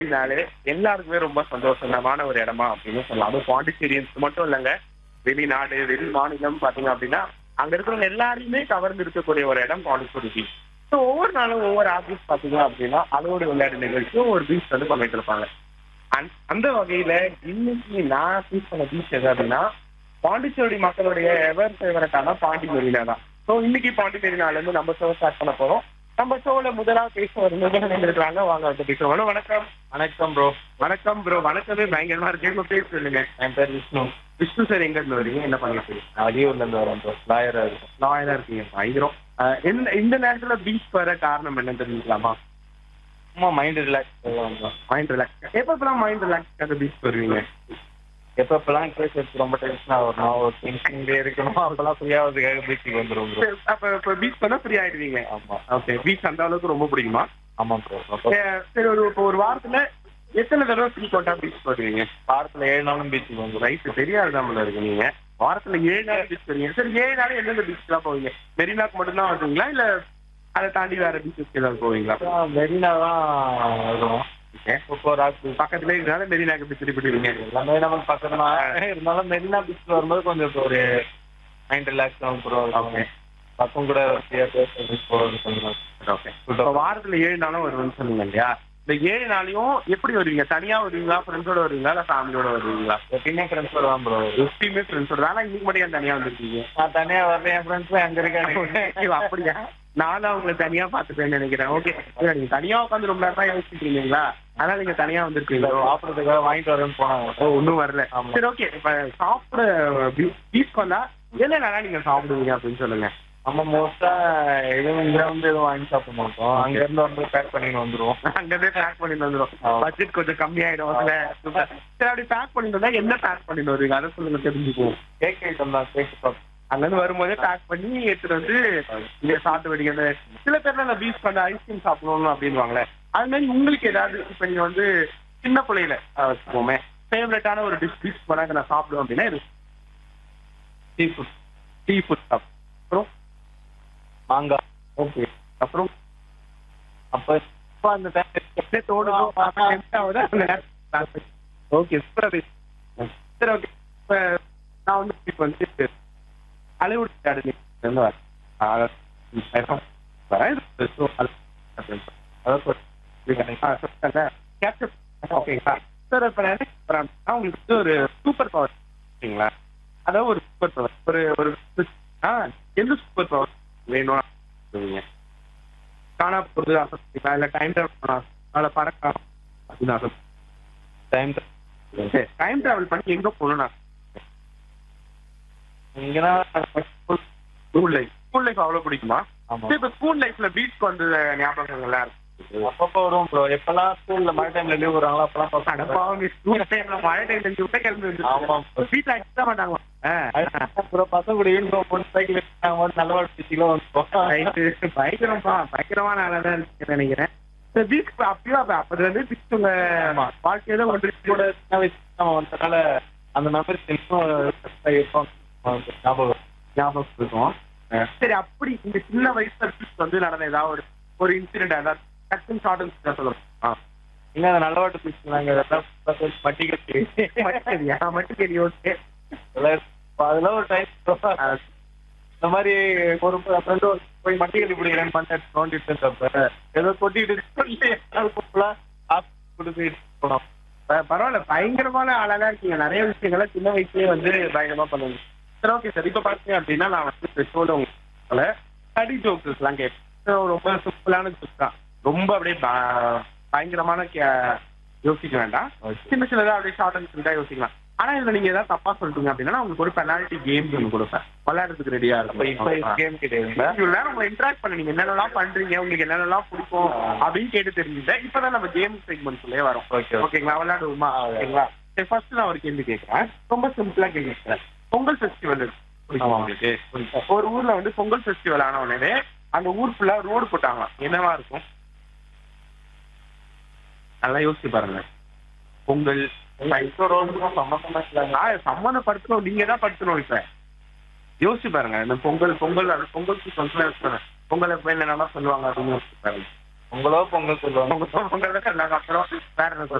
பாண்டிச்சேரினாலே எல்லாருக்குமே ரொம்ப சந்தோஷமான ஒரு இடமா அப்படின்னு சொல்லலாம் அதுவும் பாண்டிச்சேரியன்ஸ் மட்டும் இல்லைங்க வெளிநாடு வெளி மாநிலம் பாத்தீங்க அப்படின்னா அங்க இருக்கிறவங்க எல்லாரையுமே கவர்ந்து இருக்கக்கூடிய ஒரு இடம் பாண்டிச்சேரி பீச் ஸோ ஒவ்வொரு நாளும் ஒவ்வொரு ஆபீஸ் பாத்தீங்க அப்படின்னா அதோட விளையாட்டு நிகழ்ச்சியும் ஒரு பீச் வந்து பண்ணிட்டு இருப்பாங்க அந்த- அந்த வகையில இன்னைக்கு நான் சூஸ் பண்ண பீச் எது அப்படின்னா பாண்டிச்சேரி மக்களுடைய எவர் ஃபேவரட்டான பாண்டி மெரினா தான் ஸோ இன்னைக்கு பாண்டி மெரினால இருந்து நம்ம ஷோ ஸ்டார்ட் பண்ண போறோம் நம்ம ஷோல முதலாவது பேச ஒரு நிகழ்ச்சி இருக்கிறாங்க வாங்க வந்து பேசுவோம் ஹலோ வணக்கம் வணக்கம் ப்ரோ வணக்கம் ப்ரோ வணக்கமே பயங்கரமா இருக்கு உங்க பேர் சொல்லுங்க என் பேர் விஷ்ணு விஷ்ணு சார் எங்க இருந்து வரீங்க என்ன பண்ணிட்டு இருக்கீங்க நான் வெளியூர்ல இருந்து வரேன் ப்ரோ லாயரா இருக்கும் லாயரா இருக்கீங்க பயங்கரம் அஹ், என்ன இந்த நேரத்துல பீச் வர காரணம் என்னன்னு தெரிஞ்சுக்கலாமா சும்மா மைண்ட் ரிலாக்ஸ் பண்ணலாம் ப்ரோ மைண்ட் ரிலாக்ஸ் எப்பப்பெல்லாம் மைண்ட் ரிலாக்ஸ் பீச் வருவீங்க எப்போ எப்பெல்லாம் கேஸ் எடுத்து ரொம்ப டென்ஷனாக வரணும் ஒரு டென்ஷன்லேயே இருக்கணும் அப்பெல்லாம் ஃப்ரீயாகிறதுக்காக பீச்சுக்கு வந்துடும் ப்ரோ சரி, அப்ப இப்ப பீச் பண்ணா ஃப்ரீ ஆயிடுவீங்க ஆமாம் ஓகே பீச் அந்த அளவுக்கு ரொம்ப பிடிக்குமா ஆமாம் ப்ரோ அப்போ சரி, சரி ஒரு இப்போ ஒரு வாரத்துல எத்தனை தடவை ஃப்ரீ கோட்டா பீச் போடுவீங்க வாரத்தில் ஏழு நாளும் பீச்சுக்கு வந்துடும் ரைட் தெரியாது நம்மள இருக்கு நீங்க வாரத்துல ஏழு நாள் பீச் போறீங்க சரி ஏழு நாள் எந்தெந்த பீச்லாம் போவீங்க மெரினாக்கு மட்டும்தான் வருவீங்களா இல்ல அதை தாண்டி வேற பீச்சஸ்க்கு ஏதாவது போவீங்களா மெரினா தான் வரும் இப்போ ராக் பீச் பக்கத்துல இருக்கிறனால மெரினாக்கு பீச் திருப்பிடுவீங்க எல்லாமே நமக்கு பக்கத்துல இருந்தாலும் மெரினா பீச்சில் வரும்போது கொஞ்சம் இப்போ ஒரு மைண்ட் ரிலாக்ஸ் ஆகும் ப்ரோ Okay. பக்கம் கூட ஃப்ரீயாக பேசுறது போகிறது கொஞ்சம் ஓகே இப்போ வாரத்துல ஏழு நாளும் வருவேன்னு சொன்னீங்க இல்லையா இந்த ஏழு நாளையும் எப்படி வருவீங்க தனியா வருவீங்களா ஃப்ரெண்ட்ஸோட வருவீங்களா இல்ல ஃபேமிலியோட வருவீங்களா எப்பயுமே ஃப்ரெண்ட்ஸ் வருவான் ப்ரோ எப்பயுமே ஃப்ரெண்ட்ஸோட ஆனா இன்னைக்கு மட்டும் ஏன் தனியா வந்திருக்கீங்க நான் தனியாக வரேன் என் ஃப்ரெண்ட்ஸும் அங்கே இருக்காங்க ஐயோ, அப்படியா நானும் அவங்களை தனியா பாத்துப்பேன்னு நினைக்கிறேன் ஓகே நீங்க தனியா உட்காந்து ரொம்ப நேரம் தான் யோசிச்சுருக்கீங்களா அதனால நீங்க தனியா வந்திருக்கீங்க சாப்பிட்றதுக்காக வாங்கிட்டு வரேன்னு போனாங்க ஓ இன்னும் வரல ஆமா. சரி ஓகே இப்ப சாப்பிட பீச் பண்ணா என்னென்ன நீங்க சாப்பிடுவீங்க அப்படின்னு சொல்லுங்க நம்ம மோஸ்டா எதுவும் இங்க வந்து எதுவும் வாங்கி சாப்பிட மாட்டோம் அங்க இருந்து வந்து பேக் பண்ணிட்டு வந்துருவோம் அங்கவே பேக் பண்ணிட்டு வந்துடும் ஆமா. பட்ஜெட் கொஞ்சம் கம்மியாயிடும் அதுல சரி அப்படி பேக் பண்ணிட்டு வந்தா என்ன பேக் பண்ணிட்டு வருவீங்க அதை சொல்லுங்க தெரிஞ்சுக்குவோம் கேக் ஐட்டம் தான் கேக் ஷாப் அங்க இருந்து வரும்போதே பேக் பண்ணி எடுத்துட்டு வந்து இங்க சாப்பிட்டு வெடிக்கிறது சில பேர்லாம் இந்த பீச் பண்ண ஐஸ்கிரீம் சாப்பிடணும் அப்படின்வாங்களே அது மாதிரி உங்களுக்கு ஏதாவது இப்ப நீங்க வந்து சின்ன பிள்ளையில அஹ், வச்சுக்கோமே ஃபேவரட்டான ஒரு டிஷ் பீச் போனா இதை நான் சாப்பிடுவேன் அப்படின்னா இது சீ ஃபுட் சீ ஃபுட் அப்புறம் மாங்காய் ஓகே அப்புறம் அப்ப இப்ப அந்த டைம் தோணுதோ ஓகே சூப்பர் சரி ஓகே இப்ப நான் வந்து இப்போ வந்து ஹாலிவுட் அகாடமி இருந்து வரேன் அஹ், வரேன் So, அது- அதான் சொல்றேன். Capture- ஓகேங்களா சார் இப்போ நான் என்ன சொல்றேன் அப்படின்னா, உங்களுக்கு வந்து ஒரு சூப்பர் பவர் ஓகேங்களா அதாவது ஒரு சூப்பர் பவர் ஒரு ஒரு ஆ எந்த சூப்பர் பவர் வேணும் சொல்லுவீங்க காணா போகிறது ஆசைப்பட்டீங்களா இல்லை டைம் ட்ராவல் பண்ண அதில் பறக்க அப்படின்னு ஆசை டைம் டைம் ட்ராவல் பண்ணி எங்கே போகணும்னா இங்கன்னா ஸ்கூல் லைஃப் ஸ்கூல் லைஃப் அவ்வளோ பிடிக்குமா ஆமா சரி, இப்போ ஸ்கூல் லைஃப்ல பீச் வந்த ஞாபகங்கள்லாம் இருக்கு அப்பப்போ வரும் ப்ரோ எப்பெல்லாம் ஸ்கூல்ல மழை டைம்ல லீவ் வராங்களோ அப்பெல்லாம் பசங்க அடப்பாவங்க ஸ்கூல் டைம்ல மழை டைம் செஞ்சு விட்ட கிளம்பி ஆமா. வந்து வீட்டில் அடிக்க மாட்டாங்க ப்ரோ பசங்க கூட யூனிஃபார்ம் போட்டு சைக்கிள் எடுத்து நல்லவாடு பிச்சுக்கலாம் வந்துருவோம் ரைட்டு பயங்கரமா பயங்கரமான ஆளா தான் இருக்குன்னு நினைக்கிறேன் இந்த பீச் அப்பயும் அப்ப அப்பது வந்து பீச் உங்க ஆமா. வாழ்க்கையில ஒன்று கூட சின்ன வயசு நம்ம வந்ததால அந்த மெமரிஸ் இன்னும் இருக்கும் ஞாபகம் ஞாபகம் இருக்கும் சரி அப்படி இந்த சின்ன வயசுல பீச் வந்து நடந்த ஏதாவது ஒரு ஒரு இன்சிடென்ட் ஏதாவது டக்குன்னு ஷார்ட் அண்ட் சொல்லுங்க ஆ. இங்க அந்த நல்லவாட்டு பிச்சுக்கிறாங்க இதெல்லாம் மட்டி கட்டி மட்டும் நான் மட்டும் கேள்வி ஓகே அதெல்லாம் ஒரு டைம் இந்த மாதிரி ஒரு ஃப்ரெண்டு போய் மட்டி கட்டி பிடிக்கிறேன்னு பண்ணிட்டு நோண்டிட்டு இருந்தப்ப ஏதோ கொட்டிட்டு சொல்லி கொடுத்து போனோம் ப- பரவாயில்ல பயங்கரமான ஆளாதான் இருக்கீங்க நிறைய விஷயங்களை சின்ன வயசுலயே வந்து பயங்கரமா பண்ணுவீங்க சரி ஓகே சார் இப்ப பாத்தீங்க அப்படின்னா நான் வந்து பெட்ரோல உங்களை ஸ்டடி ஜோக்ஸ் எல்லாம் கேட்பேன் So, ரொம்ப சிம்பிளான ஜோக்ஸ் தான் ரொம்ப அப்படியே ப- பயங்கரமான கே- யோசிக்க வேண்டாம் Okay. சின்ன சின்னதா அப்படியே ஷார்ட் அண்ட் ஸ்வீட்டா யோசிக்கலாம் ஆனா இதுல நீங்க ஏதாவது தப்பா சொல்லிட்டீங்க அப்படின்னா நான் உங்களுக்கு ஒரு பெனால்ட்டி கேம் ஒன்று கொடுப்பேன் விளையாடுறதுக்கு ரெடியா அப்ப இப்ப இருக்கும் கேம் கிடையாதுங்களா இவ்வளவு நேரம் உங்களை இன்டராக்ட் பண்ண நீங்க என்னென்னலாம் பண்றீங்க உங்களுக்கு என்னென்னலாம் பிடிக்கும் அப்படின்னு கேட்டு தெரிஞ்சுட்டேன் இப்பதான் நம்ம கேம் செக்மெண்ட்ஸ்லயே வரோம் Okay. ஓகேங்களா விளையாடுவோமா ஓகேங்களா சரி ஃபர்ஸ்ட் நான் ஒரு கேள்வி கேட்கறேன் ரொம்ப சிம்பிளா கேள்வி கேட்கறேன் பொங்கல் ஃபெஸ்டிவல் ஆமா. உங்களுக்கு ஒரு ஊர்ல வந்து பொங்கல் ஃபெஸ்டிவல் ஆன உடனே அந்த ஊர் ஃபுல்லா ரோடு போட்டாங்க என்னவா இருக்கும் நல்லா யோசிச்சு பாருங்க பொங்கல் இப்போ ரோடு சம்மந்தமா இல்லைங்க ஆ, சம்மந்தப்படுத்தணும் நீங்க தான் படுத்தணும் இப்ப யோசிச்சு பாருங்க இந்த பொங்கல் பொங்கல் அது பொங்கல் சீசன்ஸ்ல பொங்கல் எப்ப என்னென்னலாம் சொல்லுவாங்க அப்படின்னு யோசிச்சு பாருங்க உங்களோ பொங்கல் சொல்லுவாங்க உங்க உங்க சொன்னாங்க அப்புறம் வேற என்ன